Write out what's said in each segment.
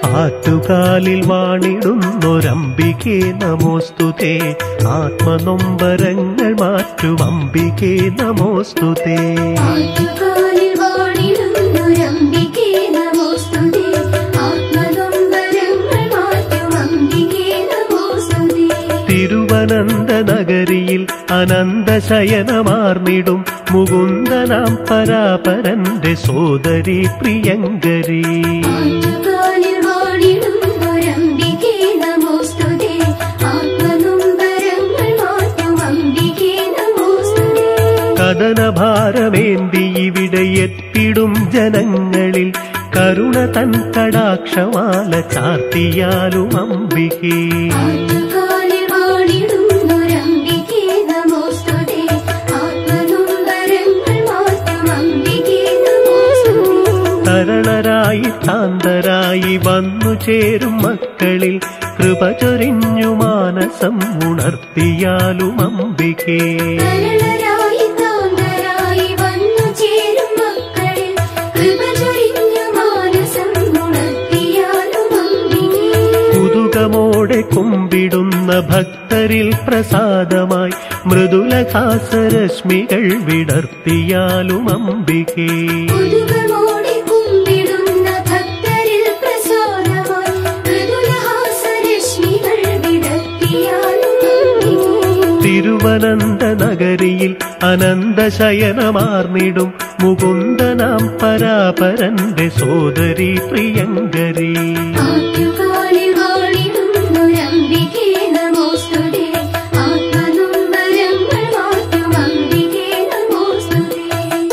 ആറ്റുകാലിൽ വാണിടുന്നൊരംബികേ നമോസ്തുതേ ആത്മനൊമ്പരങ്ങൾ മാറ്റും അംബികേ നമോസ്തുതേ ആറ്റുകാലിൽ വാണിടുന്നൊരംബികേ നമോസ്തുതേ. ആത്മനൊമ്പരങ്ങൾ മാറ്റും അംബികേ നമോസ്തുതേ. തിരുവനന്ത നഗരിയിൽ അനന്തശയനമാർന്നിടും മുകുന്ദനാം പരാപരന്റെ സോദരി പ്രിയങ്കരി ആറ്റുകാലിൽ വാണിടുന്നൊരംബികേ നമോസ്തുതേ. ആത്മനൊമ്പരങ്ങൾ മാറ്റും അംബികേ നമോസ്തുതേ. കഥനഭാരമേന്തി ഇവിടെ എത്തിടും ജനങ്ങളിൽ കരുണ തൻ കടാക്ഷമാല ചാർത്തിയാലും അംബികേ ആറ്റുകാലിൽ വാണിടുന്നൊരംബികേ നമോസ്തുതേ. ആത്മനൊമ്പരങ്ങൾ മാറ്റും അംബികേ നമോസ്തുതേ. തരണരായി താന്തരായി വന്നു ചേരും മക്കളിൽ കൃപ ചൊരിഞ്ഞു മാനസം ഉണർത്തിയാലും അംബികേ കരുണരായി താന്തരായി വന്നു ചേരും മക്കളിൽ കൃപ ചൊരിഞ്ഞു മാനസം ഉണർത്തിയാലും അംബികേ. കുതുകമോടെ കുമ്പിടുന്ന ഭക്തരിൽ പ്രസാദമായി മൃദുലഹാസരശ്മികൾ വിടർത്തിയാലും അംബികേ കുതുകമോടെ കുമ്പിടുന്ന ഭക്തരിൽ പ്രസാദമായി മൃദുലഹാസരശ്മികൾ വിടർത്തിയാലും അംബികേ. തിരുവനന്ത നഗരിയിൽ അനന്തശയനമാർന്നിടും മുകുന്ദനാം പരാപരന്റെ സോദരി പ്രിയങ്കരി ആറ്റുകാലിൽ വാണിടുന്നൊരംബികേ നമോസ്തുതേ. ആത്മനൊമ്പരങ്ങൾ മാറ്റും അംബികേ നമോസ്തുതേ.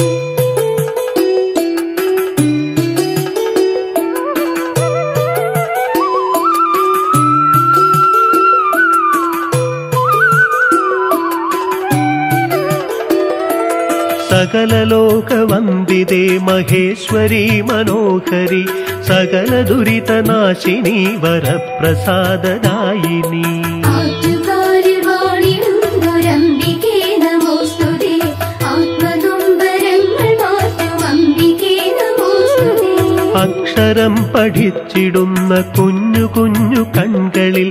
സകല ലോകവന്ദിതേ മഹേശ്വരി മനോഹരി സകല ദുരിതനാശിനി വരപ്രസാദദായിനി ആറ്റുകാലിൽ വാണിടുന്നൊരംബികേ നമോസ്തുതേ. ആത്മനൊമ്പരങ്ങൾ മാറ്റും അംബികേ നമോസ്തുതേ. അക്ഷരം പഠിച്ചിടുന്ന കുഞ്ഞു കുഞ്ഞു കൺകളിൽ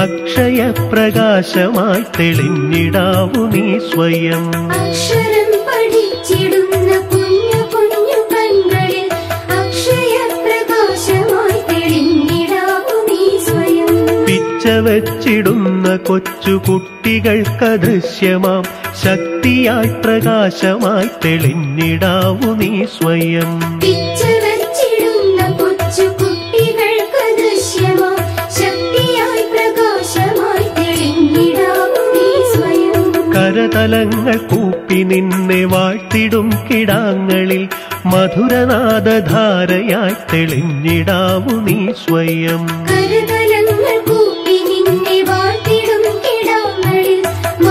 അക്ഷയപ്രകാശമായി തെളിഞ്ഞിടാവു നീ സ്വയം അക്ഷരം പഠിച്ചിടുന്ന കുഞ്ഞു കുഞ്ഞു കൺകളിൽ അക്ഷയപ്രകാശമായി തെളിഞ്ഞിടാവൂ നീ സ്വയം പിച്ച വെച്ചിടുന്ന കൊച്ചു കുട്ടികൾക്ക് ദൃശ്യമാം ശക്തിയായി പ്രകാശമായി തെളിഞ്ഞിടാവു നീ സ്വയം പിച്ച വെച്ചിടുന്ന കൊച്ചു കുട്ടികൾക്ക് ദൃശ്യമാ ശക്തിയായി പ്രകാശമായി തെളിഞ്ഞിടാവൂ നീ സ്വയം കരതലങ്ങൾ കൂപ്പി നിന്നെ വാഴ്ത്തിടും കിടാങ്ങളിൽ മധുരനാദധാരയായി തെളിഞ്ഞിടാവു നീ സ്വയം കരുതലങ്ങൾ കൂപ്പി നിന്നെ വാഴ്ത്തിടും കിടാങ്ങളിൽ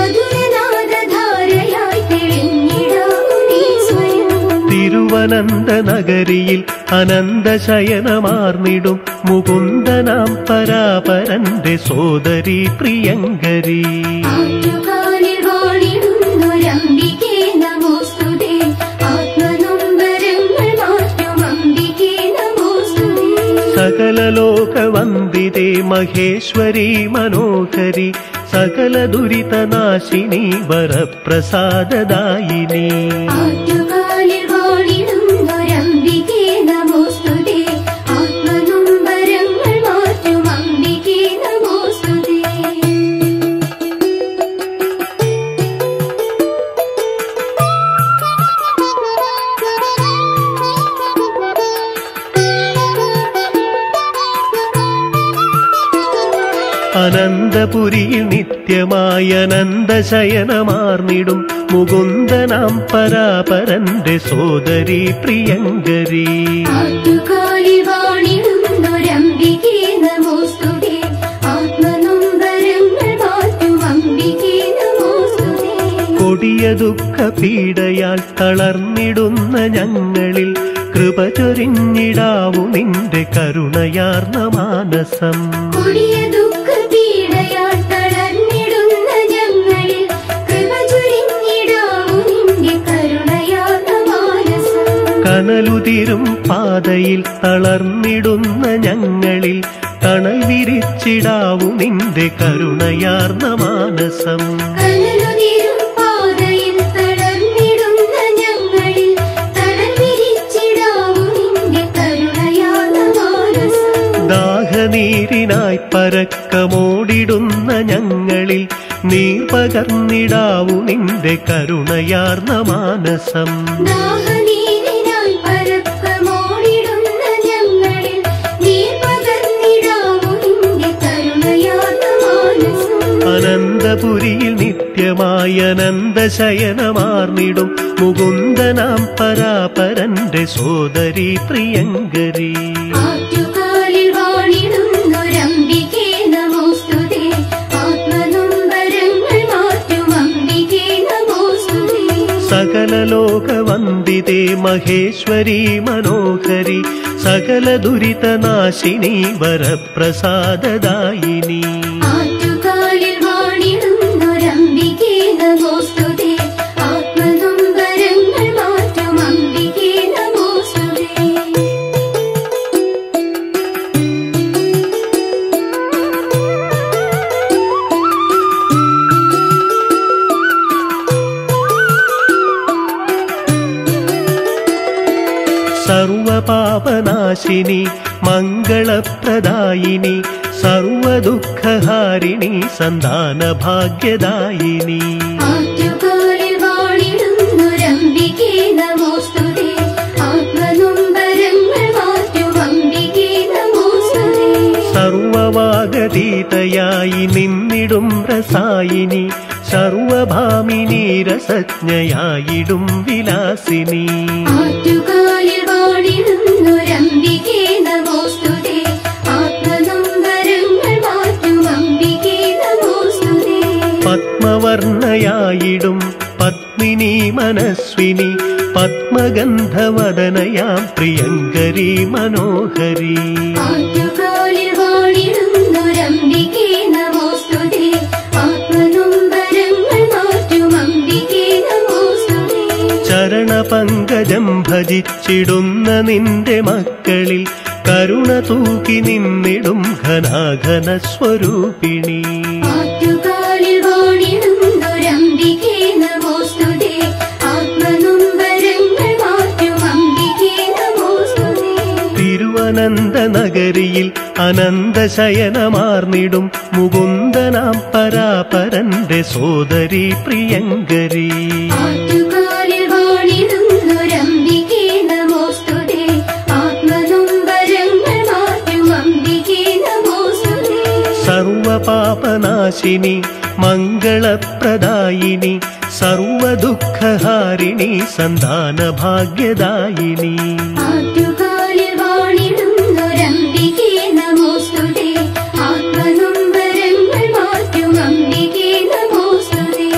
മധുരനാദധാരയായി തെളിഞ്ഞിടാവൂ നീ സ്വയം തിരുവനന്ത നഗരിയിൽ അനന്തശയനമാർന്നിടും മുകുന്ദനാം പരാപരന്റെ സോദരി പ്രിയങ്കരി ആറ്റുകാലിൽ വാണിടുന്നൊരംബികേ നമോസ്തുതേ. ആത്മനൊമ്പരങ്ങൾ മാറ്റും അംബികേ നമോസ്തുതേ. സകല ലോകവന്ദിതേ മഹേശ്വരി മനോഹരി സകല ദുരിതനാശിനി വരപ്രസാദദായിനി ആറ്റുകാലിൽ വാണിടുന്നൊരംബികേ നമോസ്തുതേ. ആത്മനൊമ്പരങ്ങൾ മാറ്റും അംബികേ നമോസ്തുതേ. അനന്തപുരിയിൽ നിത്യമായ അനന്തശയനമാർന്നിടും മുകുന്ദനാം പരാപരന്റെ സോദരി പ്രിയങ്കരി ആറ്റുകാലിൽ വാണിടുന്നൊരംബികേ നമോസ്തുതേ. ആത്മനൊമ്പരങ്ങൾ മാറ്റും അംബികേ നമോസ്തുതേ. കൊടിയ ദുഃഖ പീഡയാൽ തളർന്നിടുന്ന ഞങ്ങളിൽ കൃപ ചൊരിഞ്ഞിടാവു നിന്റെ കരുണയാർന്ന മാനസം കൊടിയ ദുഃഖപീഡയാൽ തളർന്നിടുന്ന ഞങ്ങളിൽ കൃപ ചൊരിഞ്ഞിടാവൂ നിന്റെ കരുണയാർന്ന മാനസം. കനലുതിരും പാതയിൽ തളർന്നിടുന്ന ഞങ്ങളിൽ തണൽ വിരിച്ചിടാവു നിന്റെ കരുണയാർന്ന മാനസം കനലുതിരും പാതയിൽ തളർന്നിടുന്ന ഞങ്ങളിൽ തണൽ വിരിച്ചിടാവൂ നിന്റെ കരുണയാർന്ന മാനസം. ദാഹനീരിനായി പരക്കമോടിടുന്ന ഞങ്ങളിൽ നീർ പകർന്നിടാവു നിന്റെ കരുണയാർന്ന മാനസം ദാഹനീരിനായി പരക്കമോടിടുന്ന ഞങ്ങളിൽ നീർ പകർന്നിടാവൂ നിന്റെ കരുണയാർന്ന മാനസം. അനന്തപുരിയിൽ നിത്യമായ അനന്തശയനമാർന്നിടും മുകുന്ദനാം പരാപരന്റെ സോദരി പ്രിയങ്കരി ആറ്റുകാലിൽ വാണിടുന്നൊരംബികേ നമോസ്തുതേ. ആത്മനൊമ്പരങ്ങൾ മാറ്റും അംബികേ നമോസ്തുതേ. സകല ലോകവന്ദിതേ മഹേശ്വരി മനോഹരി സകല ദുരിതനാശിനി വരപ്രസാദദായിനി ആറ്റുകാലിൽ വാണിടുന്നൊരംബികേ നമോസ്തുതേ. ആത്മനൊമ്പരങ്ങൾ മാറ്റും അംബികേ നമോസ്തുതേ. സർവപാപനാശിനി മംഗളപ്രദായിനി സർവദുഃഖഹാരിണി സന്താനഭാഗ്യദായിനി ആറ്റുകാലിൽ വാണിടുന്നൊരംബികേ നമോസ്തുതേ. ആത്മനൊമ്പരങ്ങൾ മാറ്റും അംബികേ നമോസ്തുതേ. സർവവാഗതീതയായി നിന്നിടും രസായിനി സർവഭാമിനി രസജ്ഞയായിടും വിലാസിനി ആറ്റുകാലിൽ വാണിടുന്നൊരംബികേ നമോസ്തുതേ. ആത്മനൊമ്പരങ്ങൾ മാറ്റും അംബികേ നമോസ്തുതേ. പത്മവർണയായിടും പത്മിനി മനസ്വിനി പത്മഗന്ധവദനയാം പ്രിയങ്കരി മനോഹരി ആറ്റുകാലിൽ വാണിടുന്നൊരംബികേ നമോസ്തുതേ. ആത്മനൊമ്പരങ്ങൾ മാറ്റും അംബികേ നമോസ്തുതേ. ചരണപങ്കജം ഭജിച്ചിടുന്ന നിന്റെ മക്കളിൽ കരുണ തൂക്കി നിന്നിടും ഘനാഘന സ്വരൂപിണി ആറ്റുകാലിൽ വാണിടുന്നൊരംബികേ നമോസ്തുതേ. ആത്മനൊമ്പരങ്ങൾ മാറ്റും അംബികേ നമോസ്തുതേ. തിരുവനന്ത നഗരിയിൽ അനന്തശയനമാർന്നിടും മുകുന്ദനാം പരാപരന്റെ സോദരി പ്രിയങ്കരി ആറ്റുകാലിൽ വാണിടുന്നൊരംബികേ നമോസ്തുതേ. ആത്മനൊമ്പരങ്ങൾ മാറ്റും അംബികേ നമോസ്തുതേ. സർവപാപനാശിനി മംഗളപ്രദായിനി സർവദുഃഖഹാരിണി സന്താനഭാഗ്യദായിനി ആറ്റുകാലിൽ വാണിടുന്നൊരംബികേ നമോസ്തുതേ. ആത്മനൊമ്പരങ്ങൾ മാറ്റും അംബികേ നമോസ്തുതേ.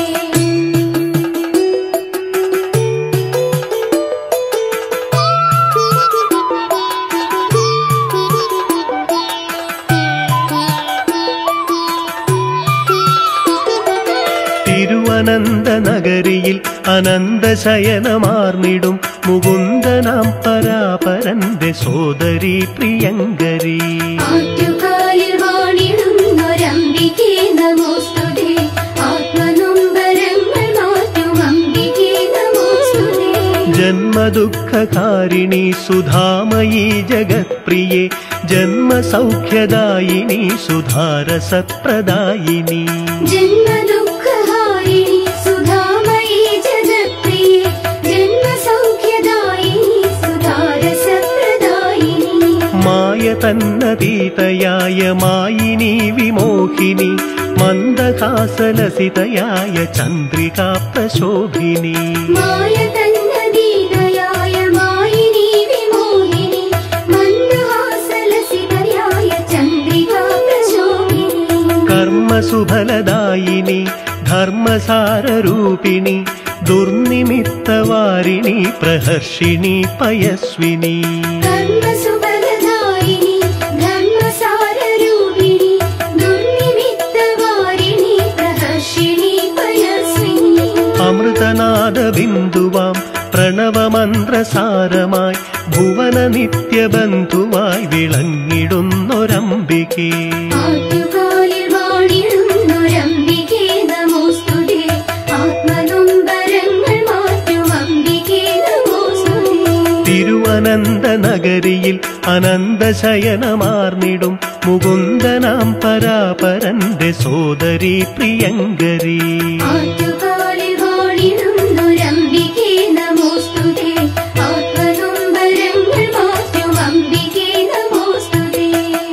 തിരുവനന്ത നഗരിയിൽ അനന്തശയനമാർന്നിടും മുകുന്ദനാം പരാപരന്റെ സോദരി പ്രിയങ്കരി ആറ്റുകാലിൽ വാണിടുന്നൊരംബികേ നമോസ്തുതേ. ആത്മനൊമ്പരങ്ങൾ മാറ്റും അംബികേ നമോസ്തുതേ. ജന്മദുഃഖകാരിണി സുധാമയീ ജഗത്പ്രിയേ ജന്മസൗഖ്യദായിനി സുധാരസപ്രദായിനി ജന്മദുഃഖഹാരിണി സുധാമയീ ജഗത്പ്രിയേ. ജന്മസൗഖ്യദായിനി സുധാരസപ്രദായിനി. മായ തന്നതീതയായ മായിനി വിമോഹിനി മന്ദഹാസലസിതയായ ചന്ദ്രികാ പ്രശോഭിനി മായ തന്നതീതയായ മായിനി വിമോഹിനി. മന്ദഹാസലസിതയായ ചന്ദ്രികാ പ്രശോഭിനി. കർമ്മസുഫലദായിനി ധർമ്മസാരൂപിണി ദുർനിമിത്തവാരിണി പ്രഹർഷിണി പയസ്വിനി കർമ്മസുഫലദായിനി, ധർമ്മസാരരൂപിണി, ദുർനിമിത്തവാരിണി, പ്രഹർഷിണി പയസ്വിനി. അമൃതനാദ ബിന്ദുവാം പ്രണ പ്രണവമന്ത്രസാരമായി ഭുവന നിത്യബന്ധുവായി വിളങ്ങിടുന്നൊരംബികേ ആറ്റുകാലിൽ വാണിടുന്നൊരംബികേ നമോസ്തുതേ ആത്മനൊമ്പരങ്ങൾ മാറ്റും അംബികേ നമോസ്തുതേ തിരുവനന്ത നഗരിയിൽ അനന്തശയനമാർന്നിടും മുകുന്ദനാം പരാപരന്റെ സോദരി പ്രിയങ്കരി ആറ്റുകാലിൽ വാണിടുന്നൊരംബികേ നമോസ്തുതേ ആത്മനൊമ്പരങ്ങൾ മാറ്റും അംബികേ നമോസ്തുതേ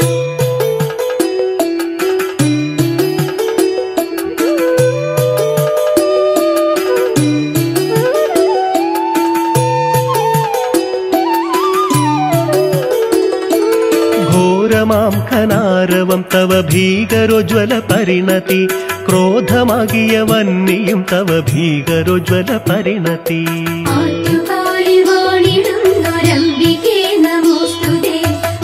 ഘോരമാം ഖനാരവം തവ ഭീകരോജ്വല പരിണതി ക്രോധമാകിയ വന്നിയും തവ ഭീകരോജ്വല പരിണതി ആറ്റുകാലിൽ വാണിടുന്നൊരംബികേ നമോസ്തുതേ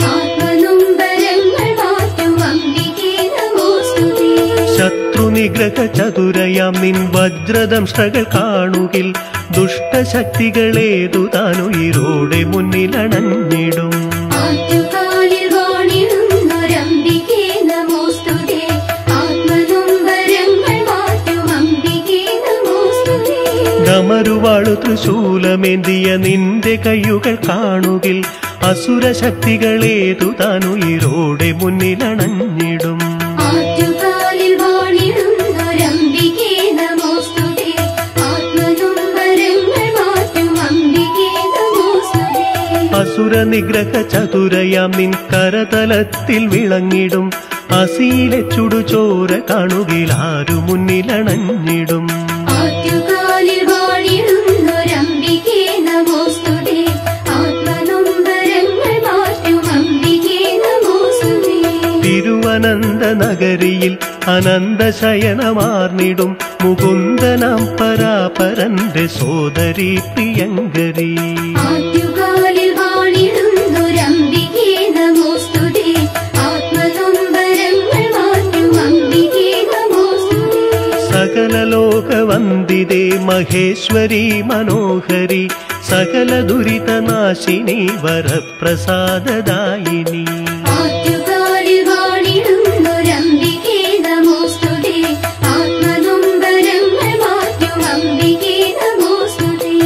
ആത്മനൊമ്പരങ്ങൾ മാറ്റും അംബികേ നമോസ്തുതേ ശത്രുനിഗ്രഹ ചതുരയാം നിൻ വജ്രദംഷ്ടകൾ കാണുകിൽ ദുഷ്ടശക്തികളേതു താനുയിരോടെ മുന്നിലണഞ്ഞിടും ആറ്റുകാലിൽ വാണിടുന്നൊരംബികേ നമോസ്തുതേ ആത്മനൊമ്പരങ്ങൾ മാറ്റും അംബികേ നമോസ്തുതേ ഡമരുവാളു തൃശൂലമേന്തിയ നിന്റെ കയ്യുകൾ കാണുകിൽ അസുരശക്തികളേതു താനുയിരോടെ മുന്നിലണഞ്ഞിടും ആറ്റുകാലിൽ വാണിടുന്നൊരംബികേ നമോസ്തുതേ ആത്മനൊമ്പരങ്ങൾ മാറ്റും അംബികേ നമോസ്തുതേ അസുരനിഗ്രഹ ചതുരയാം നിൻ കരതലത്തിൽ വിളങ്ങിടും അസീലെ ചുടുചോര കാണുകിൽ ആരു മുന്നിലണഞ്ഞിടും ആറ്റുകാലിൽ വാണിടുന്നൊരംബികേ നമോസ്തുതേ ആത്മനൊമ്പരങ്ങൾ മാറ്റും അംബികേ നമോസ്തുതേ തിരുവനന്ത നഗരിയിൽ അനന്തശയനമാർന്നിടും മുകുന്ദനാം പരാപരന്റെ സോദരി പ്രിയങ്കരി ആറ്റുകാലിൽ വാണിടുന്നൊരംബികേ നമോസ്തുതേ ആത്മനൊമ്പരങ്ങൾ മാറ്റും അംബികേ നമോസ്തുതേ സകല ലോകവന്ദിതേ മഹേശ്വരി മനോഹരി സകല ദുരിതനാശിനി വരപ്രസാദദായിനി ആറ്റുകാലിൽ വാണിടുന്നൊരംബികേ നമോസ്തുതേ ആത്മനൊമ്പരങ്ങൾ മാറ്റും അംബികേ നമോസ്തുതേ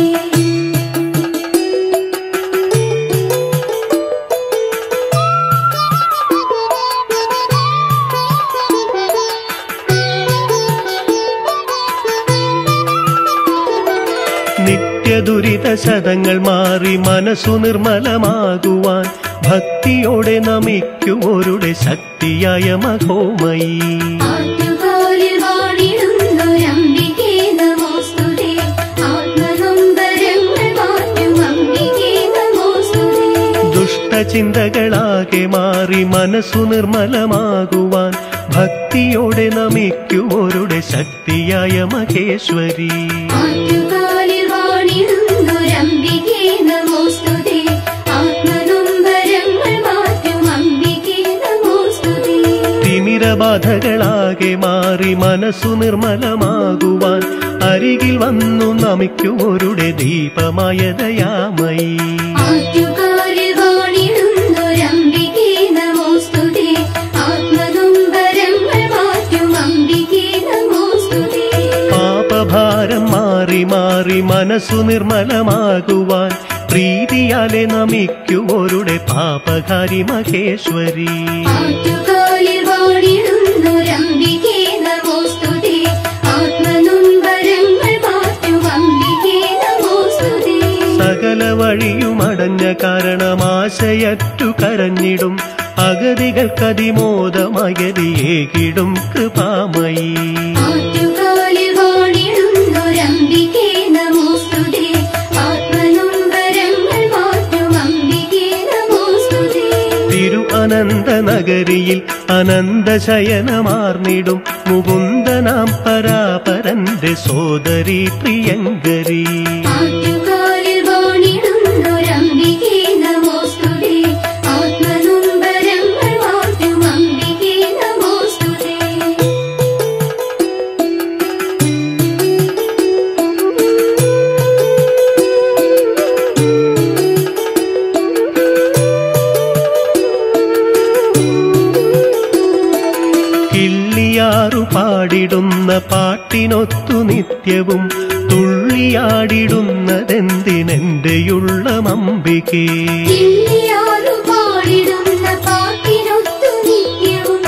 നിത്യദുരിത ശതങ്ങൾ മാറി മനസ്സു നിർമ്മലമാകുവാൻ ഭക്തിയോടെ നമിക്കുവോരുടെ ശക്തിയായ മഹോമയി ആറ്റുകാലിൽ വാണിടുന്നൊരംബികേ നമോസ്തുതേ ആത്മനൊമ്പരങ്ങൾ മാറ്റും അംബികേ നമോസ്തുതേ ദുഷ്ടചിന്തകളാകെ മാറി മനസ്സു നിർമ്മലമാകുവാൻ ഭക്തിയോടെ നമിക്കുവോരുടെ ശക്തിയായ മഹേശ്വരി ആറ്റുകാലിൽ വാണിടുന്നൊരംബികേ നമോസ്തുതേ ആത്മനൊമ്പരങ്ങൾ മാറ്റും അംബികേ നമോസ്തുതേ തിമിരബാധകളാകെ മാറി മനസ്സു നിർമ്മലമാകുവാൻ അരികിൽ വന്നു നമിക്കുവോരുടെ ദീപമായ ദയാമയി ആറ്റുകാലിൽ വാണിടുന്നൊരംബികേ നമോസ്തുതേ ആത്മനൊമ്പരങ്ങൾ മാറ്റും അംബികേ നമോസ്തുതേ പാപഭാരം മാറി മാറി മനസ്സു നിർമ്മലമാകുവാൻ പ്രീതിയാലെ നമിക്കുവോരുടെ പാപകാരി മഹേശ്വരി ആറ്റുകാലിൽ വാണിടുന്നൊരംബികേ നമോസ്തുതേ ആത്മനൊമ്പരങ്ങൾ മാറ്റും അംബികേ നമോസ്തുതേ സകല വഴിയുമടഞ്ഞ കാരണമാശയറ്റു കരഞ്ഞിടും അഗതികൾക്കതിമോദമഗതിയേകിടും കൃപാമയി ആറ്റുകാലിൽ വാണിടുന്നൊരംബികേ നമോസ്തുതേ ആത്മനൊമ്പരങ്ങൾ മാറ്റും അംബികേ നമോസ്തുതേ തിരു അനന്ത നഗരിയിൽ അനന്തശയനമാർന്നിടും മുകുന്ദനാം പരാപരന്റെ സോദരി പ്രിയങ്കരി ആറ്റുകാലിൽ വാണിടുന്നൊരംബികേ നമോസ്തുതേ ആത്മനൊമ്പരങ്ങൾ മാറ്റും അംബികേ നമോസ്തുതേ കിള്ളിയാറു പാടിടുന്ന പാട്ടിനൊത്തു നിത്യവും തുള്ളിയാടിടുന്നതെന്തിനെന്റെയുള്ള മമ്പികേ കിള്ളിയാറു പാടിടുന്ന പാട്ടിനൊത്തു നിത്യവും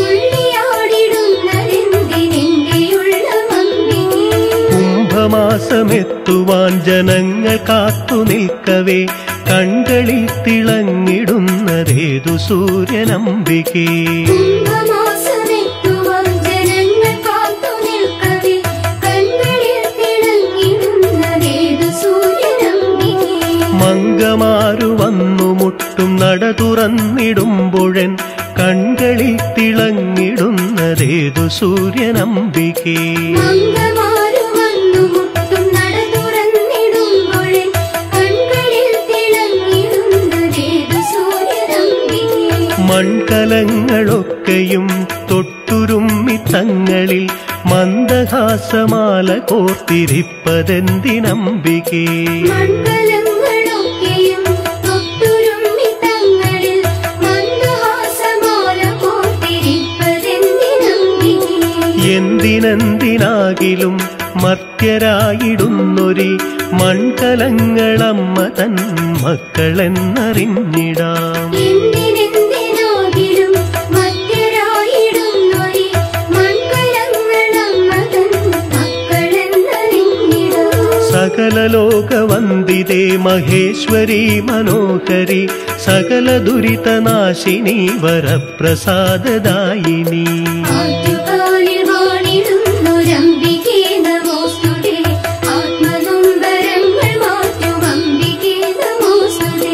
തുള്ളിയാടിടുന്നതെന്തിനെന്റെയുള്ള മമ്മികേ കുംഭമാസമെത്തുവാൻ ജനങ്ങൾ കാത്തു നിൽക്കവേ കൺകളിൽ തിളങ്ങിടുന്നതേതു സൂര്യനമ്പികേ കുംഭമാസമെത്തുവാൻ ജനങ്ങൾ കാത്തു നിൽക്കവേ കൺകളിൽ തിളങ്ങിടുന്നതേതു സൂര്യനമ്പികേ മങ്കമാരു വന്നു മുട്ടും നട തുറന്നിടുമ്പോഴൻ കൺകളിൽ തിളങ്ങിടുന്നതേതു സൂര്യനമ്പികേ മംഗമാരു വന്നു മുട്ടും നട തുറന്നിടുമ്പോഴേ കൺകളിൽ തിളങ്ങിടുന്നതേതു സൂര്യനമ്പികേ മൺകലങ്ങളൊക്കെയും തൊട്ടുരുമ്മി തങ്ങളിൽ മന്ദഹാസമാല കോർത്തിരിപ്പതെന്തിനമ്പികേ മണ്ഡലങ്ങളൊക്കെയും തൊട്ടുരുമ്മി തങ്ങളിൽ മന്ദഹാസമാല കോർത്തിരിപ്പതെന്തിനമ്പികേ എന്തിനെന്തിനാകിലും മർത്യരായിടുന്നൊരി മൺകലങ്ങളമ്മ തൻ മക്കളെന്നറിഞ്ഞിടാം എന്തിനെന്തിനാകിലും മധ്യരായിടുന്നൊരി മൺകലങ്ങളമ്മതൻ മക്കളെന്നറിഞ്ഞിടാം സകല ലോകവന്ദിതേ മഹേശ്വരി മനോഹരി സകല ദുരിതനാശിനി വരപ്രസാദദായിനി ആറ്റുകാലിൽ വാണിടുന്നൊരംബികേ നമോസ്തുതേ ആത്മനൊമ്പരങ്ങൾ മാറ്റും അംബികേ നമോസ്തുതേ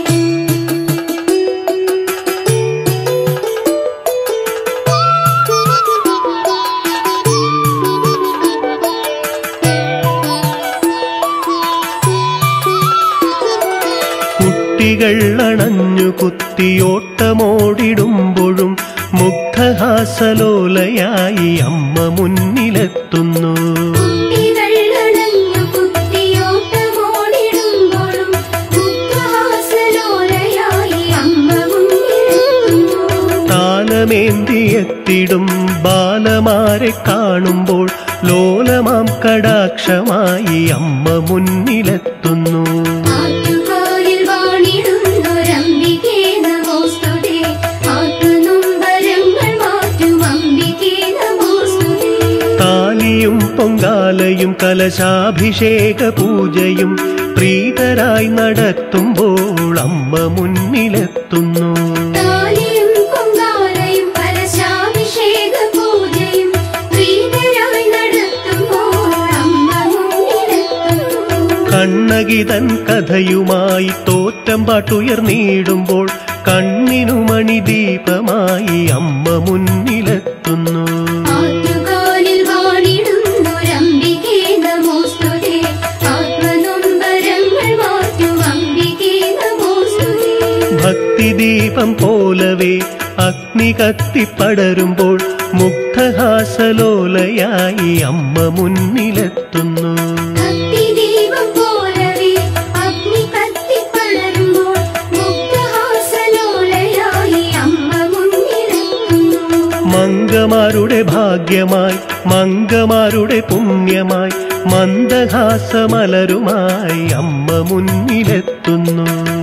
കുട്ടികൾ അണഞ്ഞു കുത്തിയോട്ടമോടിടുമ്പോഴും മുഗ്ധഹാസലോലയായി അമ്മ മുന്നിലെത്തുന്നു കുട്ടികൾ അണഞ്ഞു കുത്തിയോട്ടമോടിടുമ്പോഴും മുഗ്ധഹാസലോലയായി അമ്മ മുന്നിലെത്തുന്നു താലമേന്തിയെത്തിടും ബാലമാരെ കാണുമ്പോൾ ലോലമാം കടാക്ഷമായി അമ്മ മുന്നിലെത്തുന്നു ആറ്റുകാലിൽ വാണിടുന്നൊരംബികേ നമോസ്തുതേ ആത്മനൊമ്പരങ്ങൾ മാറ്റും അംബികേ നമോസ്തുതേ താലിയും പൊങ്കാലയും കലശാഭിഷേക പൂജയും പ്രീതരായി നടത്തുമ്പോൾ അമ്മ മുന്നിലെത്തുന്നു താലിയും പൊങ്കാലയും കലശാഭിഷേക പൂജയും പ്രീതരായി നടത്തുമ്പോൾ അമ്മ മുന്നിലെത്തുന്നു കണ്ണകിതൻ കഥയുമായി തോറ്റം പാട്ടുയർന്നിടുമ്പോൾ കണ്ണിനു മണിദീപമായി അമ്മ മുന്നിലെത്തുന്നു ആറ്റുകാലിൽ വാണിടുന്നൊരംബികേ നമോസ്തുതേ ആത്മനൊമ്പരങ്ങൾ മാറ്റും അംബികേ നമോസ്തുതേ ഭക്തിദീപം പോലവേ അഗ്നി കത്തിപ്പടരുമ്പോൾ മുഗ്ധഹാസലോലയായി അമ്മ മുന്നിലെത്തുന്നു ഭക്തിദീപം പോലവേ അഗ്നി കത്തിപ്പടരുമ്പോൾ മുഗ്ധഹാസലോലയായി അമ്മ മുന്നിലെത്തുന്നു മംഗമാരുടെ ഭാഗ്യമായി മംഗമാരുടെ പുണ്യമായി മന്ദഹാസമലരുമായി അമ്മ മുന്നിലെത്തുന്നു